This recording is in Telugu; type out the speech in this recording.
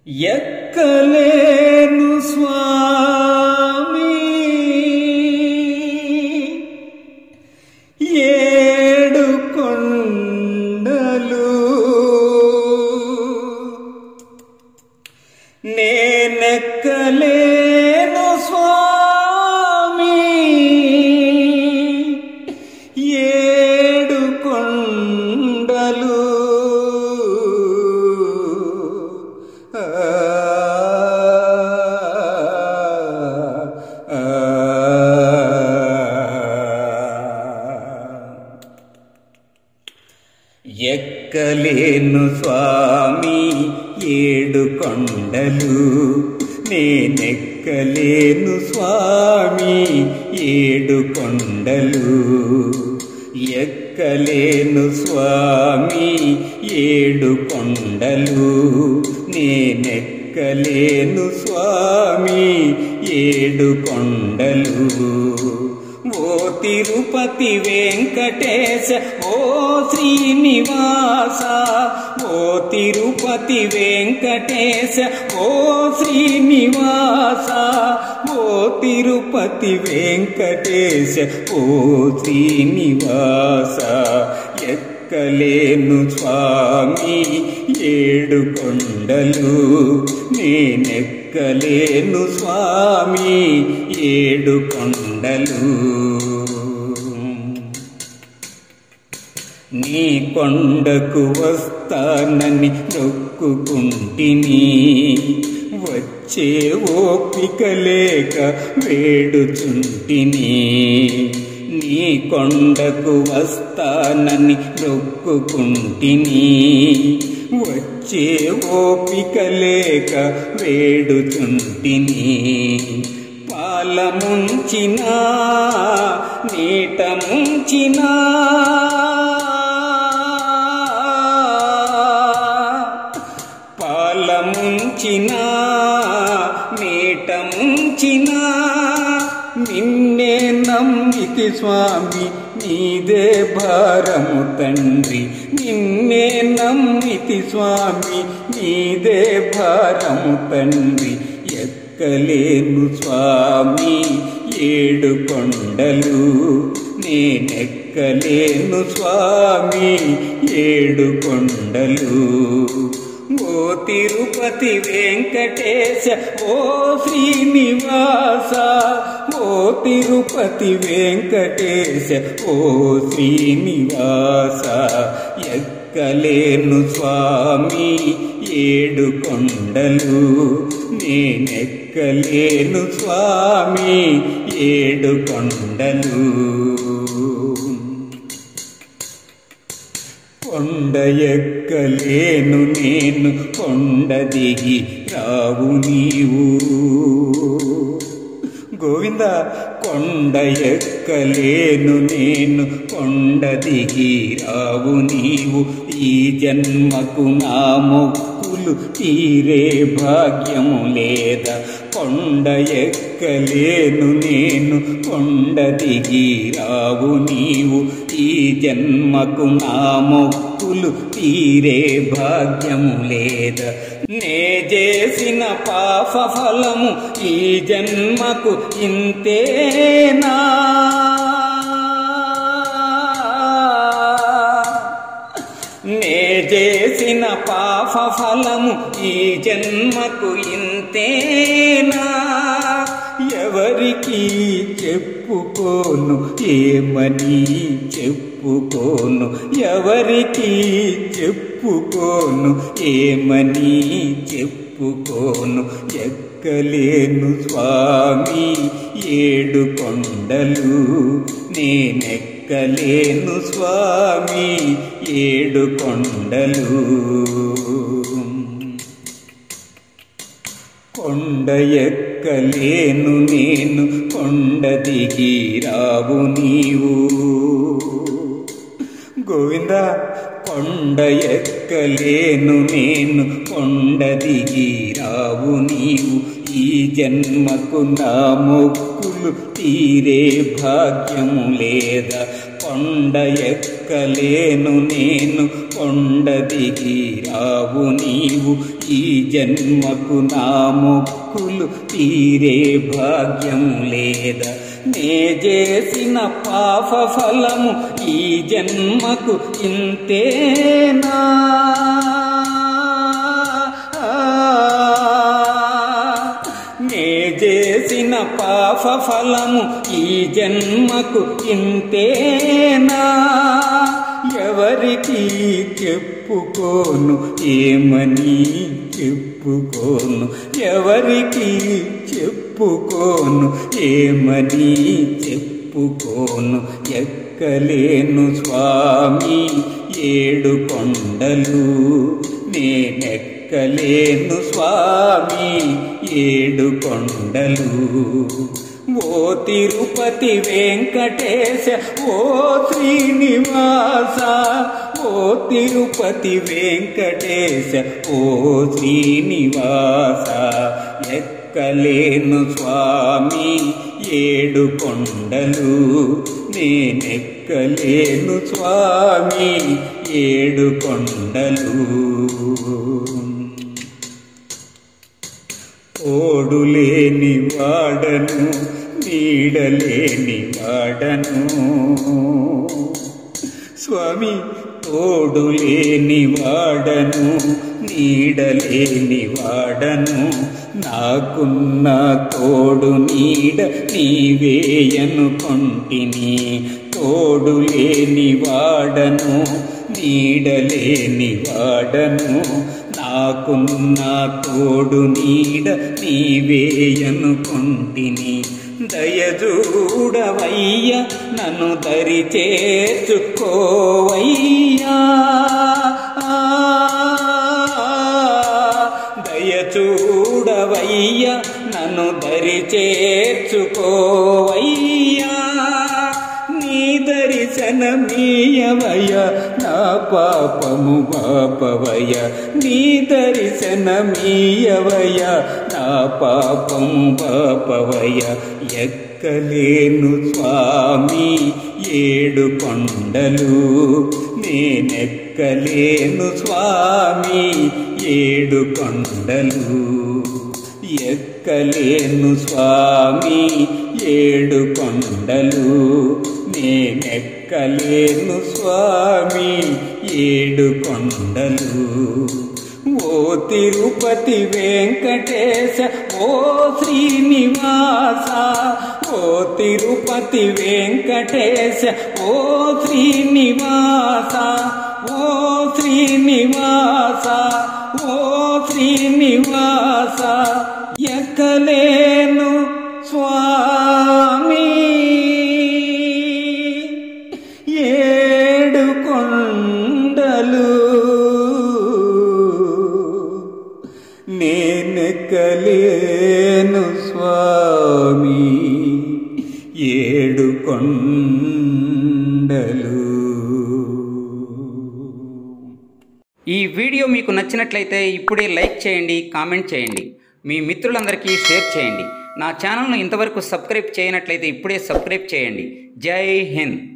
ఎక్కలేను స్వామి ఏడు కొండలు నేనెక్కలేను స్వామి ఏడు కొండలు ఆ, ఆ, ఎక్కలేను స్వామి ఏడు కొండలు నేనెక్కలేను స్వామి ఏడు కొండలు ఎక్కలేను స్వామి ఏడు కొండలు నేనెక్కలేను స్వామి ఏడు కొండలు ఓ తిరుపతి వెంకటేశ ఓ శ్రీనివాస ఓ తిరుపతి వెంకటేశ ఓ శ్రీనివాస ఓ తిరుపతి వెంకటేశ ఓ శ్రీనివాస ఎక్కలేను స్వామి ఏడు కొండలు నేనెక్కలేను స్వామి ఏడు కొండలు నీ కొండకు వస్తానని నొక్కుకుంటిని వచ్చే ఓపిక లేక వేడుచుంటిని నీ కొండకు వస్తానని నొక్కుకుంటిని వచ్చే ఓపిక లేక వేడుచుంటిని పాల ముంచినా నీట ముంచినా పాల ముంచినా నీట ముంచినా నిన్నే నమ్మితి స్వామి నీదే భారము తండ్రి నిన్నే నమ్మితి స్వామి నీదే భారము తండ్రి ఎక్కలేను స్వామి ఏడు కొండలు నేనెక్కలేను స్వామి ఏడు కొండలు ఓ తిరుపతి వెంకటేశ ఓ శ్రీనివాస ఓ తిరుపతి వెంకటేశ ఓ శ్రీనివాస ఎక్కలేను స్వామి ఏడు కొండలు నేనెక్కలేను స్వామి ఏడు కొండలు కొండ ఎక్కలేను నేను కొండ దిగి రావు నీవు గోవింద కొండ ఎక్కలేను నేను కొండ దిగి రావు నీవు ఈ జన్మకు నా మొక్కులు తీరే భాగ్యము లేదా కొండ ఎక్కలేను నేను కొండ దిగి రావు నీవు ఈ జన్మకు నా మొక్కులు తీరే భాగ్యము లేదా నే చేసిన పాప ఫలము ఈ జన్మకు ఇంతేనా నే చేసిన పాప ఫలము ఈ జన్మకు ఇంతేనా ఎవరికి చెప్పుకోను ఏమని చెప్పుకోను ఎవరికి చెప్పుకోను ఏమని చెప్పుకోను ఎక్కలేను స్వామి ఏడు కొండలు నేనెక్కలేను స్వామి ఏడు కొండలు కొండ ఎక్కలేను నేను కొండ దిగి రావు నీవు గోవింద కొండ ఎక్కలేను నేను కొండ దిగి రావు నీవు ఈ జన్మకు నా మొక్కులు తీరే భాగ్యము లేదా కొండ ఎక్కలేను నేను కొండ దిగి రావు నీవు ఈ జన్మకు నా మొక్కులు తీరే భాగ్యం లేదా నే చేసిన పాప ఫలము ఈ జన్మకు ఇంతేనా నే చేసిన పాప ఫలము ఈ జన్మకు ఇంతేనా ఎవరికి చెప్పుకోను ఏమని చెప్పుకోను ఎవరికి చెప్పుకోను ఏమని చెప్పుకోను ఎక్కలేను స్వామి ఏడు కొండలు నేనెక్కలేను స్వామి ఏడు కొండలు ఓ తిరుపతి వెంకటేశ ఓ శ్రీనివాస ఓ తిరుపతి వెంకటేశ ఓ శ్రీనివాస ఎక్కలేను స్వామి ఏడు కొండలు నేనెక్కలేను స్వామి ఏడు కొండలు ఓడులేని వాడను నీడలేని వాడను స్వామి తోడులేని వాడను నీడలేని వాడను నాకున్న తోడు నీడ నీవేయనుకొంటిని తోడులేని వాడను నీడలేని వాడను నాకున్న తోడు నీడ నీవేయనుకొంటిని దయజూడవయ్య నన్ను దరి చేర్చుకోవయ్యా దయచూడవయ్య నన్ను దరి చేర్చుకోవయ్యా నీ దర్శనమీయవయ నా పాపము పాపవయ నీ దర్శనమీయవయ నా పాపము పాపవయ ఎక్కలేను స్వామి ఏడు కొండలు నేనెక్కలేను స్వామి ఏడు కొండలు ఎక్కలేను స్వామి ఏడు కొండలు నేనెక్కలేను స్వామి ఏడు కొండలు ఓ తిరుపతి వెంకటేశ ఓ శ్రీనివాస ఓ తిరుపతి వెంకటేశ ఓ శ్రీనివాస ఓ శ్రీనివాస ఓ శ్రీనివాస ఎక్కలేను స్వామి ఏడు కొండలు నేనెక్కలేను స్వామి ఏడు కొండలు ఈ వీడియో మీకు నచ్చినట్లయితే ఇప్పుడే లైక్ చేయండి కామెంట్ చేయండి మీ మిత్రులందరికీ షేర్ చేయండి నా ఛానల్ను ఇంతవరకు సబ్స్క్రైబ్ చేయనట్లయితే ఇప్పుడే సబ్స్క్రైబ్ చేయండి జై హింద్